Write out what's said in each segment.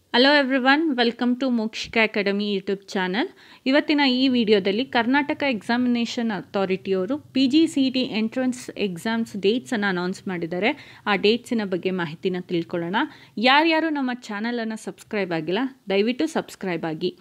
hello everyone welcome to Mokshika academy YouTube channel ಇವತ್ತಿನ ಈ ವಿಡಿಯೋದಲ್ಲಿ ಕರ್ನಾಟಕ ಎಕ್ಸಾಮಿನೇಷನ್ ಅಥಾರಿಟಿಯವರು P G C T entrance exams ಡೇಟ್ಸನ್ನು ಅನೌನ್ಸ್ ಮಾಡಿದ್ದಾರೆ ಆ ಡೇಟ್ಸಿನ ಬಗ್ಗೆ ಮಾಹಿತಿನ ತಿಳ್ಕೊಳ್ಳೋಣ ಯಾರ್ಯಾರು ನಮ್ಮ ಚಾನಲನ್ನು ಸಬ್ಸ್ಕ್ರೈಬ್ ಆಗಿಲ್ಲ ದಯವಿಟ್ಟು ಸಬ್ಸ್ಕ್ರೈಬ್ ಆಗಿ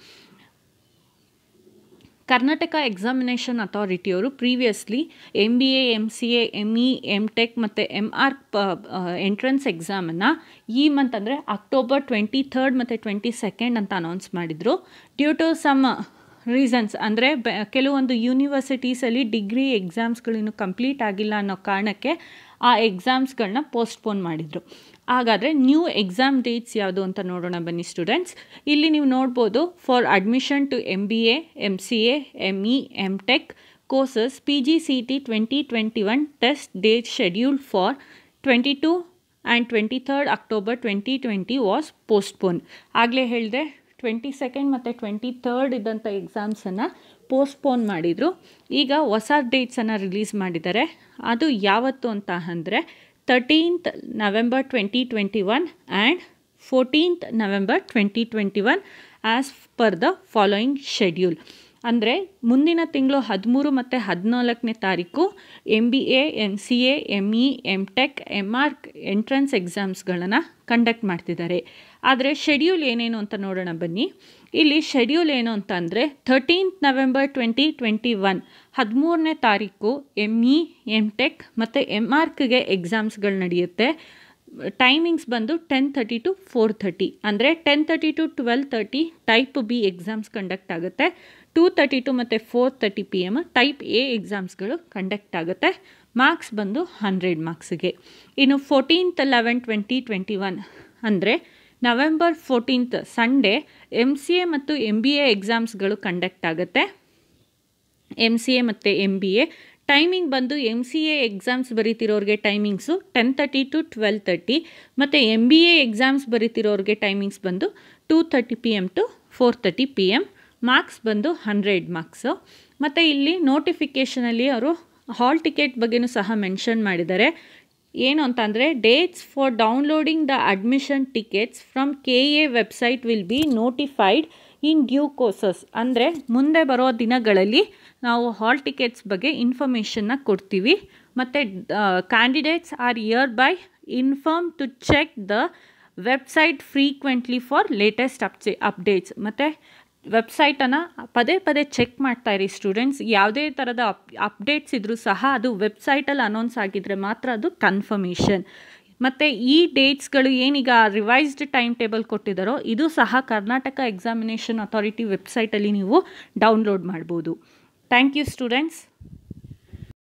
ಕರ್ನಾಟಕ ಎಕ್ಸಾಮಿನೇಷನ್ ಅಥಾರಿಟಿಯವರು previously M B A M C A M E M tech ಮತ್ತು ಎಮ್ ಆರ್ ಎಂಟ್ರೆನ್ಸ್ ಎಕ್ಸಾಮನ್ನು ಈ ಮಂತ್ ಅಂದರೆ ಅಕ್ಟೋಬರ್ ಟ್ವೆಂಟಿ ಥರ್ಡ್ ಮತ್ತು ಟ್ವೆಂಟಿ ಸೆಕೆಂಡ್ ಅಂತ ಅನೌನ್ಸ್ ಮಾಡಿದರು ಡ್ಯೂ ಟು ಸಮ್ ರೀಸನ್ಸ್ ಅಂದರೆ ಬೆ ಕೆಲವೊಂದು ಯೂನಿವರ್ಸಿಟೀಸಲ್ಲಿ ಡಿಗ್ರಿ ಎಕ್ಸಾಮ್ಸ್ಗಳು ಇನ್ನೂ ಕಂಪ್ಲೀಟ್ ಆಗಿಲ್ಲ ಅನ್ನೋ ಕಾರಣಕ್ಕೆ ಆ ಎಕ್ಸಾಮ್ಸ್ಗಳನ್ನ ಪೋಸ್ಟ್ಪೋನ್ ಮಾಡಿದರು ಹಾಗಾದರೆ ನ್ಯೂ ಎಕ್ಸಾಮ್ ಡೇಟ್ಸ್ ಯಾವುದು ಅಂತ ನೋಡೋಣ ಬನ್ನಿ ಸ್ಟೂಡೆಂಟ್ಸ್ ಇಲ್ಲಿ ನೀವು ನೋಡ್ಬೋದು for admission to M B A M C A M E M tech courses P G C T twenty twenty one test date scheduled for twenty two and twenty third October twenty twenty was postponed ಆಗಲೇ ಹೇಳಿದೆ twenty second ಮತ್ತು twenty third ಇದ್ದಂಥ ಎಕ್ಸಾಮ್ಸನ್ನು postpone ಮಾಡಿದರು ಈಗ ಹೊಸ ಡೇಟ್ಸನ್ನು release ಮಾಡಿದ್ದಾರೆ ಅದು ಯಾವತ್ತು ಅಂತ ಅಂದರೆ thirteenth November twenty twenty one and fourteenth November twenty twenty one as per the following schedule ಅಂದರೆ ಮುಂದಿನ ತಿಂಗಳು ಹದಿಮೂರು ಮತ್ತು ಹದಿನಾಲ್ಕನೇ ತಾರೀಕು M B A M C A M E M tech M R entrance ಎಕ್ಸಾಮ್ಸ್ಗಳನ್ನು ಕಂಡಕ್ಟ್ ಮಾಡ್ತಿದ್ದಾರೆ ಆದರೆ ಶೆಡ್ಯೂಲ್ ಏನೇನು ಅಂತ ನೋಡೋಣ ಬನ್ನಿ ಇಲ್ಲಿ ಶೆಡ್ಯೂಲ್ ಏನು ಅಂತ ಅಂದರೆ thirteenth November twenty twenty one ಹದಿಮೂರನೇ ತಾರೀಕು ಎಮ್ ಇ ಎಮ್ ಟೆಕ್ ಮತ್ತು ಎಮ್ ಆರ್ಕ್ಗೆ ಎಕ್ಸಾಮ್ಸ್ಗಳು ನಡೆಯುತ್ತೆ ಟೈಮಿಂಗ್ಸ್ ಬಂದು ten thirty to four thirty ಅಂದರೆ ten thirty to twelve thirty type B exams conduct ಆಗುತ್ತೆ ಟೂ ತರ್ಟಿ ಟು ಮತ್ತು four thirty P M type A ಎಕ್ಸಾಮ್ಸ್ಗಳು ಕಂಡಕ್ಟ್ ಆಗುತ್ತೆ ಮಾರ್ಕ್ಸ್ ಬಂದು ಹಂಡ್ರೆಡ್ ಮಾರ್ಕ್ಸಿಗೆ ಇನ್ನು fourteenth eleven twenty twenty one ಅಂದರೆ November fourteenth Sunday M C A ಮತ್ತು M B A ಎಕ್ಸಾಮ್ಸ್ಗಳು ಕಂಡಕ್ಟ್ ಆಗುತ್ತೆ ಎಮ್ ಸಿ ಎ ಮತ್ತು ಎಮ್ ಬಿ ಎ ಟೈಮಿಂಗ್ ಬಂದು ಎಮ್ ಸಿ ಎ ಎಕ್ಸಾಮ್ಸ್ ಬರೀತಿರೋರಿಗೆ timings ten thirty to twelve thirty ಮತ್ತು M B A exams ಬರೀತಿರೋರಿಗೆ timings ಬಂದು two thirty P M to four thirty P M marks ಬಂದು hundred marks ಮತ್ತು ಇಲ್ಲಿ ನೋಟಿಫಿಕೇಷನಲ್ಲಿ ಅವರು hall ticket ಬಗ್ಗೆನೂ ಸಹ ಮೆನ್ಷನ್ ಮಾಡಿದ್ದಾರೆ ಏನು ಅಂತಂದರೆ dates for downloading the admission tickets from K A website will be notified in due courses ಅಂದರೆ ಮುಂದೆ ಬರೋ ದಿನಗಳಲ್ಲಿ ನಾವು ಹಾಲ್ ಟಿಕೆಟ್ಸ್ ಬಗ್ಗೆ ಇನ್ಫಾರ್ಮೇಷನ್ನ ಕೊಡ್ತೀವಿ ಮತ್ತು candidates are hereby inform to check the website frequently for latest ಅಪ್ಚೆ ಅಪ್ಡೇಟ್ಸ್ ಮತ್ತು ವೆಬ್ಸೈಟನ್ನು ಪದೇ ಪದೇ ಚೆಕ್ ಮಾಡ್ತಾ ಇರಿ ಸ್ಟೂಡೆಂಟ್ಸ್ ಯಾವುದೇ ಥರದ ಅಪ್ ಅಪ್ಡೇಟ್ಸ್ ಇದ್ದರೂ ಸಹ ಅದು ವೆಬ್ಸೈಟಲ್ಲಿ ಅನೌನ್ಸ್ ಆಗಿದ್ದರೆ ಮಾತ್ರ ಅದು ಕನ್ಫರ್ಮೇಷನ್ ಮತ್ತು ಈ ಡೇಟ್ಸ್ಗಳು ಏನೀಗ ರಿವೈಸ್ಡ್ ಟೈಮ್ ಟೇಬಲ್ ಕೊಟ್ಟಿದ್ದಾರೋ ಇದು ಸಹ ಕರ್ನಾಟಕ ಎಕ್ಸಾಮಿನೇಷನ್ ಅಥಾರಿಟಿ ವೆಬ್ಸೈಟಲ್ಲಿ ನೀವು ಡೌನ್ಲೋಡ್ ಮಾಡ್ಬೋದು ಥ್ಯಾಂಕ್ ಯು ಸ್ಟೂಡೆಂಟ್ಸ್